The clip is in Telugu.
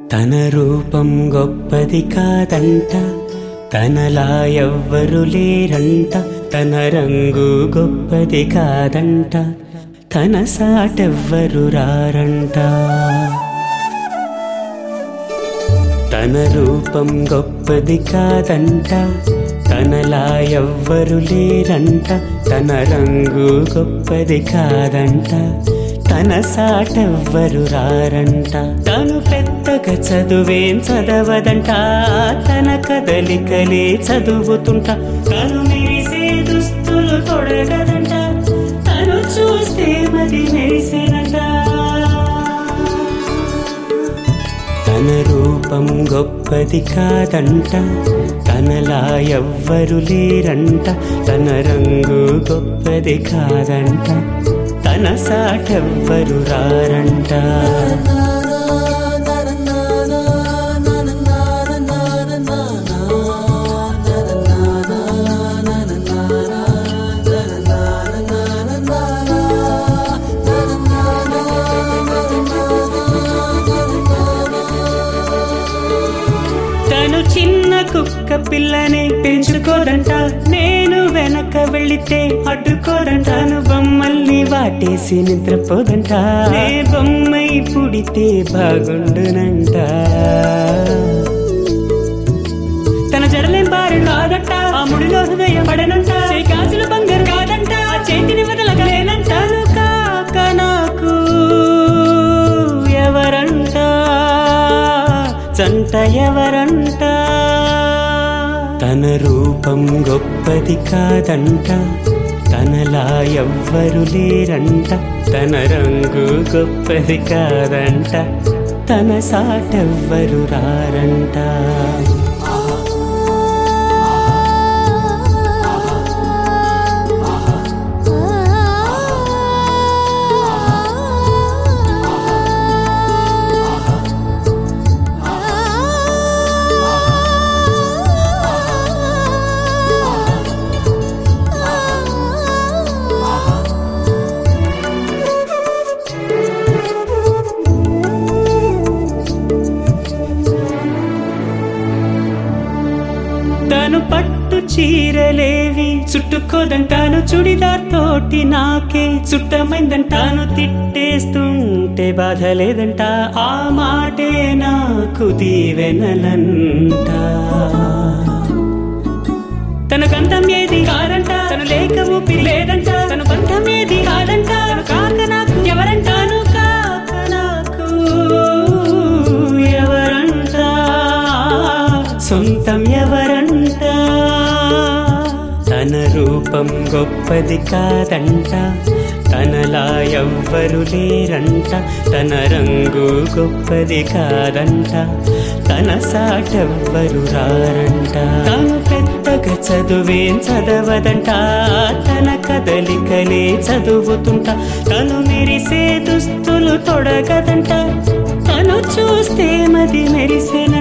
తన రూపం గొప్పది కాదంట తనలా ఎవ్వరు లేరంట తన రంగు గొప్పది కాదంట తన సాటెవ్వరు రారంట తన రూపం గొప్పది కాదంట తనలా ఎవ్వరు లేరంట తన రంగు గొప్పది కాదంట తన సాటెవ్వరు రారంట తను పెద్దగా చదువేం చదవదంట తన కదలికలే చదువుతుంట తను మెరిసే దుస్తులు తొడగదంట తను చూస్తే మది మెరిసేనంట తన రూపం గొప్పది కాదంట తనలా ఎవ్వరు లేరంట తన రంగు గొప్పది కాదంట తన సాటెవ్వరు రారంట తను చిన్న కుక్క పిల్లని పెంచుకోదంట నేను వెనక వెళితే అడ్డుకోదంట తను బొమ్మల్ని వాటేసి నిద్రపోదంట నే బొమ్మై పుడితే బాగుండునంట తన జడలేం బారి కాదంట ఆ ముడిలో హృదయం పడనంట చేయి గాజులు బంగారు కాదంట ఆ చేతిని వదలగలేనంట తను కాక నాకు ఎవరంట చంట ఎవరంట తన రూపం గొప్పది కాదంట తనలా ఎవ్వరు లేరంట తన రంగు గొప్పది కాదంట తన సాటెవ్వరు రారంట తను పట్టు చీరలేవి చుట్టుకోదంటాను చుడిదార్ తోటి నాకే చుట్టమైందంటాను తిట్టేస్తుంటే బాధ లేదంట ఆ మాటే నాకు దీవెనలంట తన గంధం ఏది కాదంట తను లేక ఊపిరి లేదంట తను బంధం ఏది కాదంట తను కాక నాకు ఎవరంటాను కాక నాకు ఎవరంట సొంతం ఎవరంట తన రూపం గొప్పది కాదంట తనలా ఎవ్వరు లేరంట తన రంగు గొప్పది కాదంట తన సాటెవ్వరు రారంట తను పెద్దగా చదువేం చదవదంట తన కదలికలే చదువుతుంట తను మెరిసే దుస్తులు తొడగదంట తను చూస్తే మది మెరిసెన